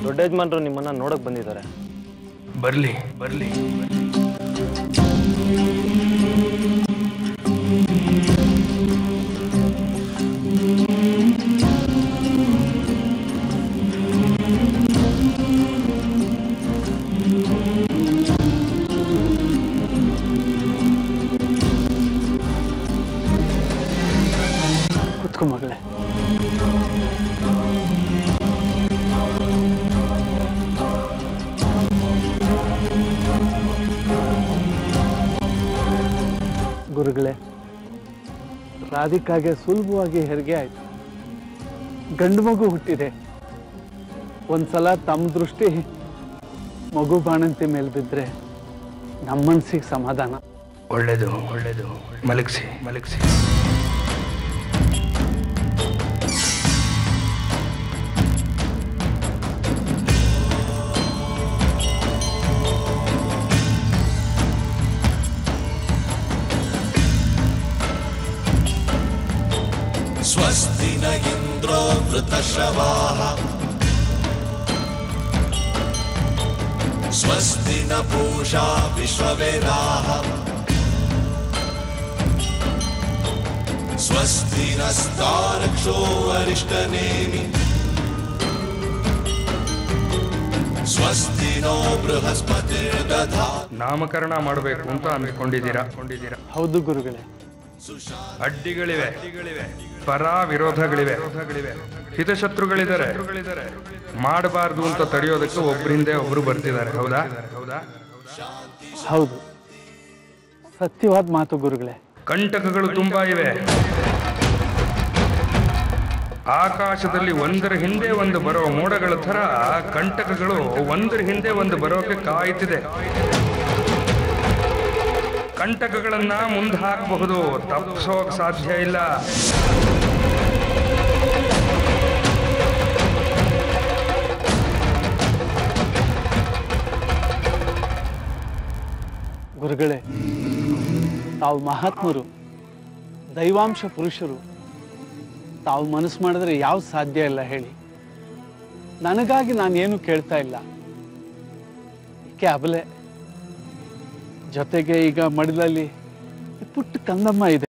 ದೊಡ್ಡ ಯಜಮಾನ್ರು ನಿಮ್ಮನ್ನ ನೋಡಕ್ ಬಂದಿದ್ದಾರೆ ಬರ್ಲಿ ಬರ್ಲಿ ಕುತ್ಕೊ ಮಗಳೇ ಗುರುಗಳೇ ರಾಧಿಕಾಗೆ ಸುಲಭವಾಗಿ ಹೆರಿಗೆ ಆಯ್ತು ಗಂಡು ಮಗು ಹುಟ್ಟಿದೆ ಒಂದ್ಸಲ ತಮ್ಮ ದೃಷ್ಟಿ ಮಗು ಬಾಣಂತಿ ಮೇಲೆ ಬಿದ್ದರೆ ನಮ್ಮ ಮನ್ಸಿಗೆ ಸಮಾಧಾನ ಒಳ್ಳೇದು ಒಳ್ಳೇದು ಮಲಗಿಸಿ ಮಲಗಿಸಿ स्वस्ति न इन्द्रो वृतश्रवाः स्वस्ति न पूषा विश्ववेदाः स्वस्ति नस्तारक्षो अरिष्टनेमि स्वस्ति नो बृहस्पतिर्दधा ನಾಮಕರಣ ಮಾಡಬೇಕು ಅಂತ ಅಂದ್ಕೊಂಡಿದ್ದೀರಾ ಕೊಂಡಿದ್ದೀರಾ ಹೌದು ಗುರುಗಳೇ ಅಡ್ಡಿಗಳಿವೆ ಪರ ವಿರೋಧಗಳಿವೆ ಹಿತಶತ್ರುಗಳಿದ್ದಾರೆ ಮಾಡಬಾರ್ದು ಅಂತ ತಡೆಯೋದಕ್ಕೆ ಒಬ್ಬರಿಂದೆ ಒಬ್ರು ಬರ್ತಿದ್ದಾರೆ ಹೌದಾ ಹೌದಾ ಹೌದು ಸತ್ಯವಾದ ಮಾತು ಗುರುಗಳೇ ಕಂಟಕಗಳು ತುಂಬಾ ಇವೆ ಆಕಾಶದಲ್ಲಿ ಒಂದರ ಹಿಂದೆ ಒಂದು ಬರೋ ಮೋಡಗಳ ಥರ ಕಂಟಕಗಳು ಒಂದರ ಹಿಂದೆ ಒಂದು ಬರೋಕೆ ಕಾಯ್ತಿದೆ ಕಂಟಕಗಳನ್ನ ಮುಂದೆ ಹಾಕಬಹುದು ತಪ್ಪಿಸೋಕ್ ಸಾಧ್ಯ ಇಲ್ಲ ಗುರುಗಳೇ ತಾವು ಮಹಾತ್ಮರು ದೈವಾಂಶ ಪುರುಷರು ತಾವು ಮನಸ್ಸು ಮಾಡಿದ್ರೆ ಯಾವ ಸಾಧ್ಯ ಇಲ್ಲ ಹೇಳಿ ನನಗಾಗಿ ನಾನೇನು ಕೇಳ್ತಾ ಇಲ್ಲ ಈಕೆ ಅಬಲೆ ಜೊತೆಗೆ ಈಗ ಮಡಿಲಲ್ಲಿ ಈ ಪುಟ್ಟ ಕಂದಮ್ಮ ಇದೆ